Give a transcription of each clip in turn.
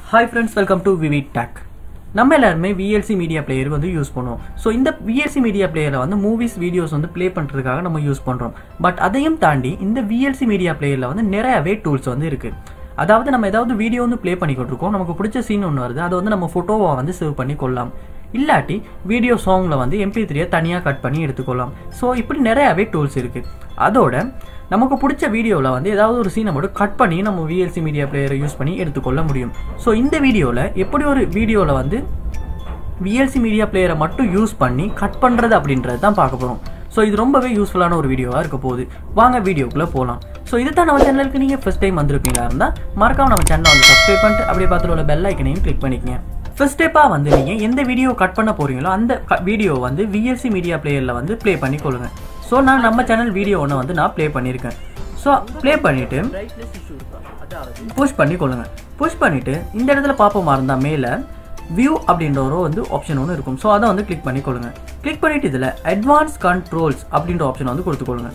hi friends welcome to VV tech நம்ம எல்லாருமே VLC media player வந்து யூஸ் பண்ணுவோம் ஸோ இந்த விஎல்சி மீடியா பிளேயரை வந்து மூவிஸ் வீடியோஸ் வந்து ப்ளே பண்ணுறதுக்காக நம்ம யூஸ் பண்ணுறோம் பட் அதையும் தாண்டி இந்த விஎல்சி மீடியா பிளேயரில் வந்து நிறையவே டூல்ஸ் வந்து இருக்குது அதாவது நம்ம ஏதாவது வீடியோ வந்து ப்ளே பண்ணிக்கிட்டு இருக்கோம் நமக்கு பிடிச்ச சீன் ஒன்று வருது அதை வந்து நம்ம ஃபோட்டோவை வந்து சேவ் பண்ணி கொள்ளலாம் இல்லாட்டி வீடியோ சாங்கில் வந்து எம்பி த்ரீயை தனியாக கட் பண்ணி எடுத்துக்கொள்ளலாம் ஸோ இப்படி நிறையாவே டூல்ஸ் இருக்குது அதோட நமக்கு பிடிச்ச வீடியோவில் வந்து ஏதாவது ஒரு சீனை மட்டும் கட் பண்ணி நம்ம விஎல்சி மீடியா பிளேயரை யூஸ் பண்ணி எடுத்துக்கொள்ள முடியும் ஸோ இந்த வீடியோவில் எப்படி ஒரு வீடியோவில் வந்து விஎல்சி மீடியா பிளேயரை மட்டும் யூஸ் பண்ணி கட் பண்ணுறது அப்படின்றது தான் பார்க்க போகிறோம் ஸோ இது ரொம்பவே யூஸ்ஃபுல்லான ஒரு வீடியோவாக இருக்க போகுது வாங்க வீடியோக்குள்ளே போகலாம் ஸோ இது தான் நம்ம சேனலுக்கு நீங்கள் ஃபஸ்ட் டைம் வந்திருப்பீங்களா இருந்தால் மறக்காம நம்ம சேனலை வந்து சப்ஸ்கிரைப் பண்ணிட்டு அப்படியே பார்த்துட்டு உள்ள பெல் ஐக்கனையும் கிளிக் பண்ணிக்கங்க ஃபர்ஸ்ட் ஸ்டெப்பாக வந்து நீங்கள் எந்த வீடியோ கட் பண்ண போகிறீங்களோ அந்த வீடியோ வந்து விஎல்சி மீடியா பிளேயரில் வந்து ப்ளே பண்ணி கொள்ளுங்க ஸோ நான் நம்ம சேனல் வீடியோ ஒன்று வந்து நான் ப்ளே பண்ணியிருக்கேன் ஸோ ப்ளே பண்ணிவிட்டு புஷ் பண்ணி கொள்ளுங்க புஷ் பண்ணிவிட்டு இந்த இடத்துல பார்ப்போமா இருந்தால் மேலே வியூ அப்படின்ற ஒரு வந்து ஆப்ஷன் ஒன்று இருக்கும் ஸோ அதை வந்து கிளிக் பண்ணி கொள்ளுங்க கிளிக் பண்ணிட்டு இதில் அட்வான்ஸ் கண்ட்ரோல்ஸ் அப்படின்ற ஆப்ஷன் வந்து கொடுத்துக்கொள்ளுங்க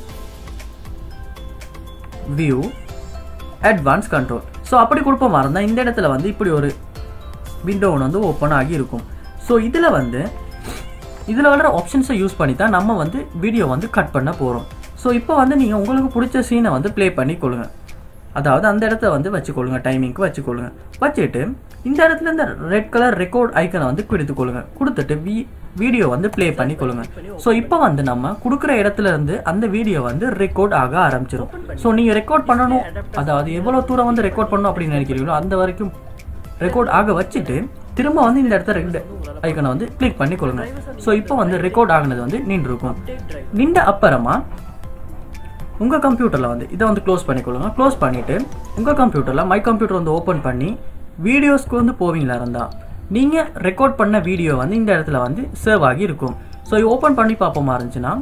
வியூ அட்வான்ஸ் கண்ட்ரோல் ஸோ அப்படி கொடுப்போமா இருந்தால் இந்த இடத்துல வந்து இப்படி ஒரு விண்டோ ஒன்று வந்து ஓப்பன் ஆகி இருக்கும் ஸோ இதில் வந்து இதில் வர ஆப்ஷன்ஸை யூஸ் பண்ணி தான் நம்ம வந்து வீடியோ வந்து கட் பண்ண போகிறோம் ஸோ இப்போ வந்து நீங்கள் உங்களுக்கு பிடிச்ச சீனை வந்து ப்ளே பண்ணி கொள்ளுங்க அதாவது அந்த இடத்த வந்து வச்சுக்கொள்ளுங்க டைமிங்க்கு வச்சுக்கொள்ளுங்க வச்சுட்டு இந்த இடத்துல இந்த ரெட் கலர் ரெக்கார்ட் ஐக்கனை வந்து கொடுத்துக்கொள்ளுங்க கொடுத்துட்டு வி வீடியோ வந்து ப்ளே பண்ணி கொள்ளுங்க ஸோ இப்போ வந்து நம்ம கொடுக்குற இடத்துல இருந்து அந்த வீடியோ வந்து ரெக்கார்ட் ஆக ஆரம்பிச்சிடும் ஸோ நீங்கள் ரெக்கார்ட் பண்ணணும் அதாவது எவ்வளோ தூரம் வந்து ரெக்கார்ட் பண்ணணும் அப்படின்னு நினைக்கிறீங்களோ அந்த வரைக்கும் ரெக்கார்ட் ஆக வச்சுட்டு திரும்ப வந்து இந்த இடத்த ரெண்டு ஐக்கனை வந்து கிளிக் பண்ணி கொள்ளுங்க ஸோ இப்போ வந்து ரெக்கார்ட் ஆகினது வந்து நின்று இருக்கும் நின்ற அப்புறமா உங்கள் கம்ப்யூட்டரில் வந்து இதை வந்து க்ளோஸ் பண்ணிக்கொள்ளுங்க க்ளோஸ் பண்ணிவிட்டு உங்கள் கம்ப்யூட்டரில் மை கம்ப்யூட்டர் வந்து ஓப்பன் பண்ணி வீடியோஸ்க்கு வந்து போவீங்களா இருந்தால் நீங்கள் ரெக்கார்ட் பண்ண வீடியோ வந்து இந்த இடத்துல வந்து சேவ் ஆகி இருக்கும் ஸோ ஓப்பன் பண்ணி பார்ப்போமா இருந்துச்சுன்னா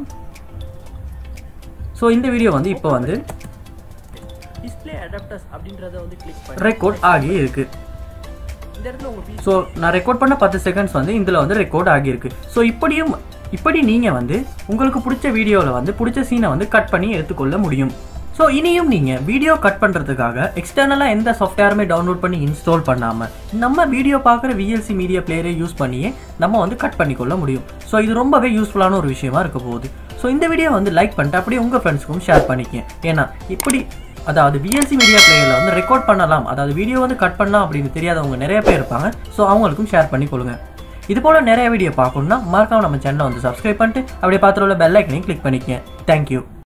ஸோ இந்த வீடியோ வந்து இப்போ வந்து டிஸ்ப்ளே அடாப்டர்ஸ் அப்படின்றத வந்து கிளிக் பண்ணி ரெக்கார்ட் ஆகி இருக்குது இந்த இடத்துல உங்க PC ஸோ நான் ரெக்கார்ட் பண்ண பத்து செகண்ட்ஸ் வந்து இதில் வந்து ரெக்கார்ட் ஆகியிருக்கு ஸோ இப்படியும் இப்படி நீங்கள் வந்து உங்களுக்கு பிடிச்ச வீடியோவில் வந்து பிடிச்ச சீனை வந்து கட் பண்ணி எடுத்துக்கொள்ள முடியும் ஸோ இனியும் நீங்கள் வீடியோ கட் பண்ணுறதுக்காக எக்ஸ்டர்னலாக எந்த சாஃப்ட்வேருமே டவுன்லோட் பண்ணி இன்ஸ்டால் பண்ணாமல் நம்ம வீடியோ பார்க்குற விஎல்சி மீடியா பிளேயரை யூஸ் பண்ணியே நம்ம வந்து கட் பண்ணிக்கொள்ள முடியும் ஸோ இது ரொம்பவே யூஸ்ஃபுல்லான ஒரு விஷயமா இருக்க போகுது ஸோ இந்த வீடியோ வந்து லைக் பண்ணிட்டு அப்படியே உங்கள் ஃப்ரெண்ட்ஸ்க்கும் ஷேர் பண்ணிக்கங்க ஏன்னா இப்படி அதாவது விஎல்சி மீடியா பிளேயரில் வந்து ரெக்கார்ட் பண்ணலாம் அதாவது வீடியோ வந்து கட் பண்ணலாம் அப்படின்னு தெரியாதவங்க நிறைய பேர் இருப்பாங்க ஸோ அவங்களுக்கும் ஷேர் பண்ணி கொடுங்க இது போல் நிறைய வீடியோ பார்க்கணும்னா மறக்காம நம்ம சேனலை வந்து சப்ஸ்கிரைப் பண்ணிட்டு அப்படியே பார்த்துட்டு உள்ள பெல் ஐக்கனையும் கிளிக் பண்ணிக்கங்க தேங்க்யூ